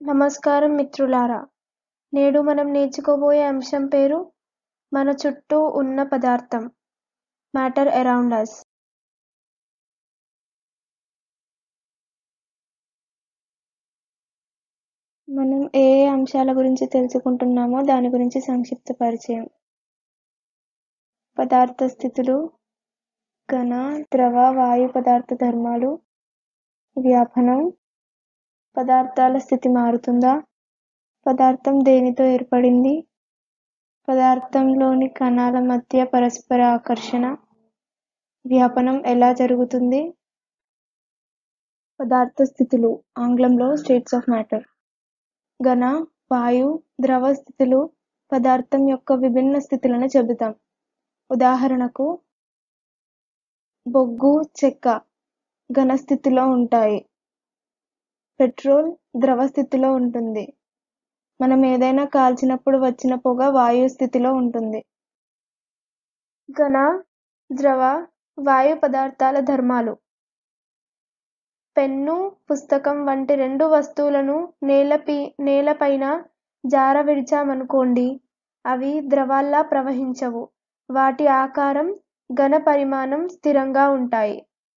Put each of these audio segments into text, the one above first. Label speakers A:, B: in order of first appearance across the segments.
A: నమస్కారం మిత్రులారా నేడు మనం నేర్చుకోబోయే అంశం పేరు మన చుట్టూ ఉన్న పదార్థం మ్యాటర్ అరౌండ్ అస్ మనం ఏ ఏ అంశాల గురించి తెలుసుకుంటున్నామో దాని గురించి సంక్షిప్త పరిచయం పదార్థ స్థితులు ఘన ద్రవ వాయు పదార్థ ధర్మాలు వ్యాపనం పదార్థాల స్థితి మారుతుందా పదార్థం దేనితో ఏర్పడింది పదార్థంలోని కణాల మధ్య పరస్పర ఆకర్షణ వ్యాపనం ఎలా జరుగుతుంది పదార్థ స్థితులు ఆంగ్లంలో స్టేట్స్ ఆఫ్ మ్యాటర్ ఘన వాయు ద్రవ స్థితులు పదార్థం యొక్క విభిన్న స్థితులను చెబుతాం ఉదాహరణకు బొగ్గు చెక్క ఘన స్థితిలో ఉంటాయి పెట్రోల్ ద్రవ స్థితిలో ఉంటుంది మనం ఏదైనా కాల్చినప్పుడు వచ్చిన పొగ వాయు స్థితిలో ఉంటుంది ఘన ద్రవ వాయు పదార్థాల ధర్మాలు పెన్ను పుస్తకం వంటి రెండు వస్తువులను నేలపి నేలపైన జార విడిచామనుకోండి అవి ద్రవాల్లా ప్రవహించవు వాటి ఆకారం ఘన పరిమాణం స్థిరంగా ఉంటాయి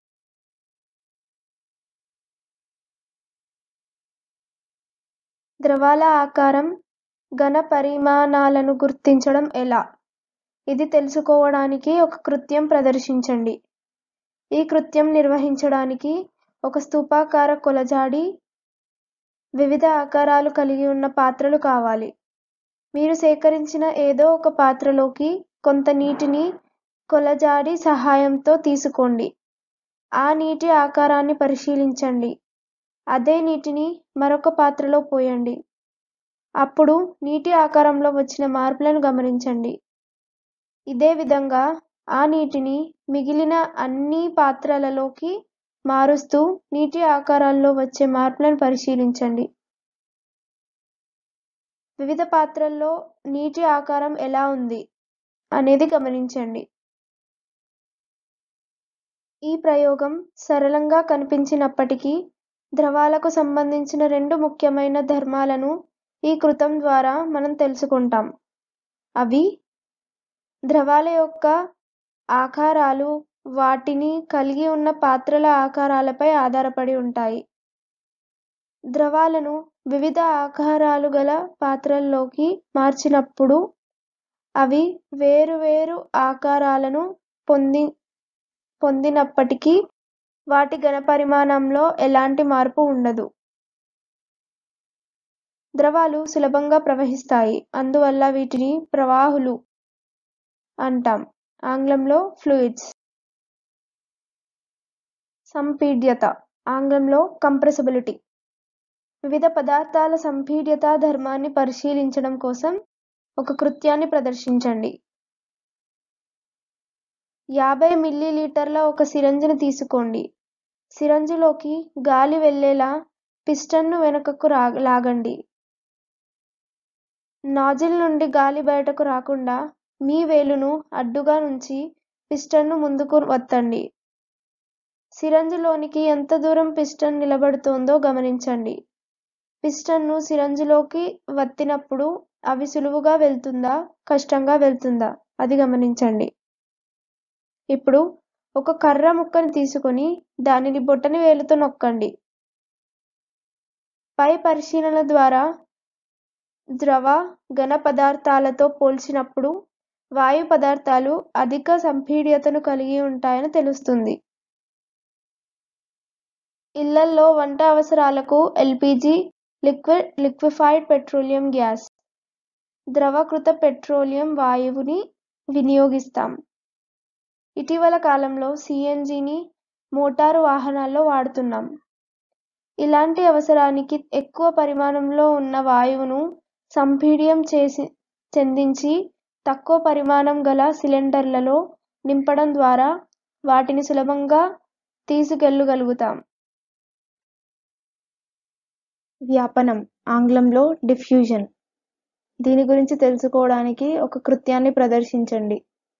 A: ద్రవాల ఆకారం ఘన పరిమాణాలను గుర్తించడం ఎలా ఇది తెలుసుకోవడానికి ఒక కృత్యం ప్రదర్శించండి ఈ కృత్యం నిర్వహించడానికి ఒక స్థూపాకార కొలజాడి వివిధ ఆకారాలు కలిగి ఉన్న పాత్రలు కావాలి మీరు సేకరించిన ఏదో ఒక పాత్రలోకి కొంత నీటిని కొలజాడి సహాయంతో తీసుకోండి ఆ నీటి ఆకారాన్ని పరిశీలించండి అదే నీటిని మరొక పాత్రలో పోయండి అప్పుడు నీటి ఆకారంలో వచ్చిన మార్పులను గమనించండి ఇదే విధంగా ఆ నీటిని మిగిలిన అన్ని పాత్రలలోకి మారుస్తూ నీటి ఆకారాల్లో వచ్చే మార్పులను పరిశీలించండి వివిధ పాత్రల్లో నీటి ఆకారం ఎలా ఉంది అనేది గమనించండి ఈ ప్రయోగం సరళంగా కనిపించినప్పటికీ ద్రవాలకు సంబంధించిన రెండు ముఖ్యమైన ధర్మాలను ఈ కృతం ద్వారా మనం తెలుసుకుంటాం అవి ద్రవాల యొక్క ఆకారాలు వాటిని కలిగి ఉన్న పాత్రల ఆకారాలపై ఆధారపడి ఉంటాయి ద్రవాలను వివిధ ఆకారాలు గల పాత్రల్లోకి మార్చినప్పుడు అవి వేరువేరు ఆకారాలను పొంది పొందినప్పటికీ వాటి ఘనపరిమాణంలో ఎలాంటి మార్పు ఉండదు ద్రవాలు సులభంగా ప్రవహిస్తాయి అందువల్ల వీటిని ప్రవాహులు అంటాం ఆంగ్లంలో ఫ్లూయిడ్స్ సంపీడ్యత ఆంగ్లంలో కంప్రెసిబిలిటీ వివిధ పదార్థాల సంపీడ్యత ధర్మాన్ని పరిశీలించడం కోసం ఒక కృత్యాన్ని ప్రదర్శించండి యాభై మిల్లీలీటర్ల ఒక సిరంజిని తీసుకోండి సిరంజిలోకి గాలి వెళ్ళేలా పిస్టన్ను వెనుకకు రా లాగండి నాజిల్ నుండి గాలి బయటకు రాకుండా మీ వేలును అడ్డుగా ఉంచి పిస్టన్ను ముందుకు వత్తండి సిరంజిలోనికి ఎంత దూరం పిస్టన్ నిలబడుతోందో గమనించండి పిస్టన్ను సిరంజిలోకి వత్తినప్పుడు అవి సులువుగా వెళ్తుందా కష్టంగా వెళ్తుందా అది గమనించండి ఇప్పుడు ఒక కర్ర ముక్కని తీసుకొని దానిని బొటని వేలుతో నొక్కండి పై పరిశీలన ద్వారా ద్రవ ఘన పదార్థాలతో పోల్చినప్పుడు వాయు పదార్థాలు అధిక సంపీడ్యతను కలిగి ఉంటాయని తెలుస్తుంది ఇళ్లల్లో వంట అవసరాలకు LPG liquid liquefied petroleum gas ద్రవకృత పెట్రోలియం వాయువుని వినియోగిస్తాం ఇటీవల కాలంలో సిఎన్జిని మోటారు వాహనాల్లో వాడుతున్నాం ఇలాంటి అవసరానికి ఎక్కువ పరిమాణంలో ఉన్న వాయువును సంపీడ్యం చేసి చెందించి తక్కువ పరిమాణం గల సిలిండర్లలో నింపడం ద్వారా వాటిని సులభంగా తీసుకెళ్ళగలుగుతాం వ్యాపనం ఆంగ్లంలో డిఫ్యూజన్ దీని గురించి తెలుసుకోవడానికి ఒక కృత్యాన్ని ప్రదర్శించండి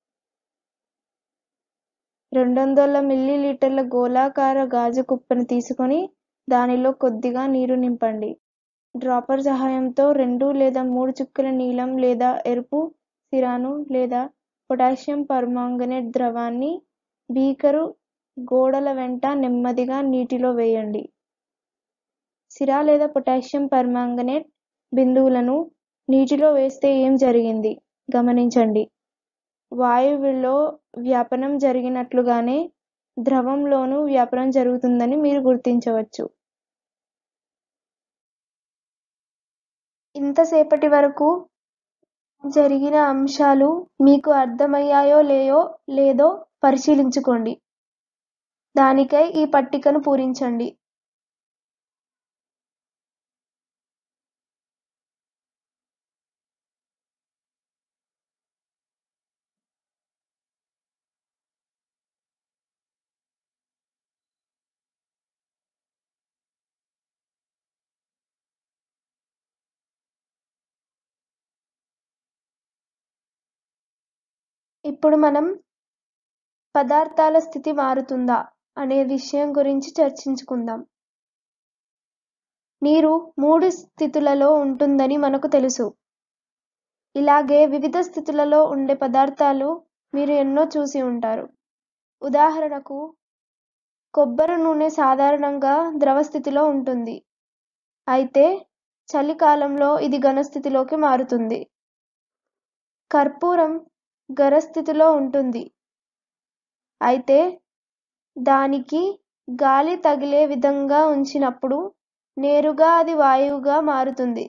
A: రెండు వందల మిల్లీలీటర్ల గోళాకార గాజు కుప్పను తీసుకొని దానిలో కొద్దిగా నీరు నింపండి డ్రాపర్ సహాయంతో రెండు లేదా మూడు చుక్కల నీలం లేదా ఎరుపు సిరాను లేదా పొటాషియం పర్మాంగనేట్ ద్రవాన్ని బీకరు గోడల వెంట నెమ్మదిగా నీటిలో వేయండి సిరా లేదా పొటాషియం పర్మాంగనేట్ బిందువులను నీటిలో వేస్తే ఏం జరిగింది గమనించండి వాయువులో వ్యాపనం జరిగినట్లుగానే ద్రవంలోనూ వ్యాపనం జరుగుతుందని మీరు గుర్తించవచ్చు ఇంతసేపటి వరకు జరిగిన అంశాలు మీకు అర్థమయ్యాయో లేయో లేదో పరిశీలించుకోండి దానికై ఈ పట్టికను పూరించండి ఇప్పుడు మనం పదార్థాల స్థితి మారుతుందా అనే విషయం గురించి చర్చించుకుందాం నీరు మూడు స్థితులలో ఉంటుందని మనకు తెలుసు ఇలాగే వివిధ స్థితులలో ఉండే పదార్థాలు మీరు ఎన్నో చూసి ఉంటారు ఉదాహరణకు కొబ్బరి నూనె సాధారణంగా ద్రవ స్థితిలో ఉంటుంది అయితే చలికాలంలో ఇది ఘనస్థితిలోకి మారుతుంది కర్పూరం స్థితిలో ఉంటుంది అయితే దానికి గాలి తగిలే విధంగా ఉంచినప్పుడు నేరుగా అది వాయువుగా మారుతుంది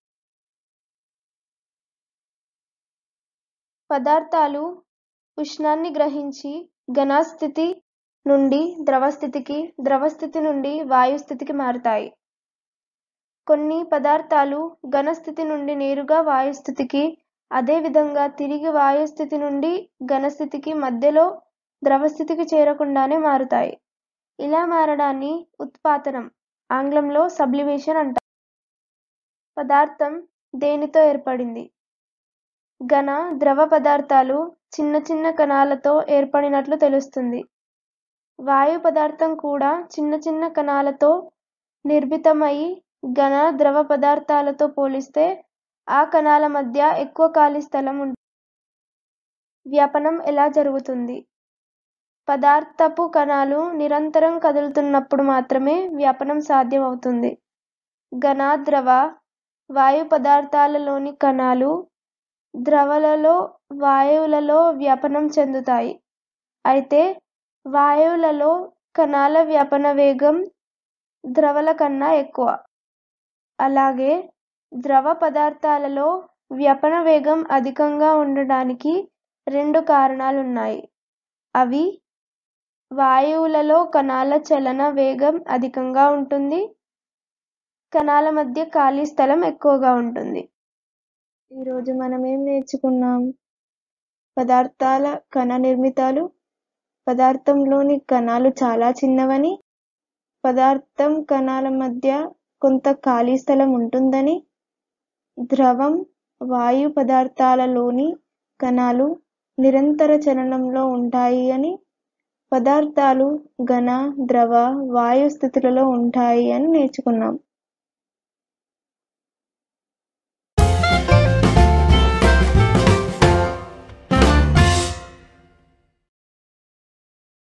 A: పదార్థాలు ఉష్ణాన్ని గ్రహించి ఘనస్థితి నుండి ద్రవస్థితికి ద్రవస్థితి నుండి వాయుస్థితికి మారుతాయి కొన్ని పదార్థాలు ఘనస్థితి నుండి నేరుగా వాయుస్థితికి అదేవిధంగా తిరిగి వాయుస్థితి నుండి ఘనస్థితికి మధ్యలో ద్రవస్థితికి చేరకుండానే మారుతాయి ఇలా మారడాన్ని ఉత్పాతనం ఆంగ్లంలో సబ్లిమేషన్ అంటారు పదార్థం దేనితో ఏర్పడింది ఘన ద్రవ పదార్థాలు చిన్న చిన్న కణాలతో ఏర్పడినట్లు తెలుస్తుంది వాయు పదార్థం కూడా చిన్న చిన్న కణాలతో నిర్మితమై ఘన ద్రవ పదార్థాలతో పోలిస్తే ఆ కణాల మధ్య ఎక్కువ ఖాళీ స్థలం ఉంటుంది వ్యాపనం ఎలా జరుగుతుంది పదార్థపు కణాలు నిరంతరం కదులుతున్నప్పుడు మాత్రమే వ్యాపనం సాధ్యమవుతుంది ఘన ద్రవ వాయు పదార్థాలలోని కణాలు ద్రవలలో వాయువులలో వ్యాపనం చెందుతాయి అయితే వాయువులలో కణాల వ్యాపన వేగం ద్రవల కన్నా ఎక్కువ అలాగే ద్రవ పదార్థాలలో వ్యాపన వేగం అధికంగా ఉండడానికి రెండు కారణాలున్నాయి అవి వాయువులలో కణాల చలన వేగం అధికంగా ఉంటుంది కణాల మధ్య ఖాళీ స్థలం ఎక్కువగా ఉంటుంది ఈరోజు మనం ఏం నేర్చుకున్నాం పదార్థాల కణ నిర్మితాలు పదార్థంలోని కణాలు చాలా చిన్నవని పదార్థం కణాల మధ్య కొంత ఖాళీ స్థలం ఉంటుందని ద్రవం వాయు పదార్థాలలోని కణాలు నిరంతర చలనంలో ఉంటాయి అని పదార్థాలు ఘన ద్రవ వాయు స్థితులలో ఉంటాయి అని నేర్చుకున్నాం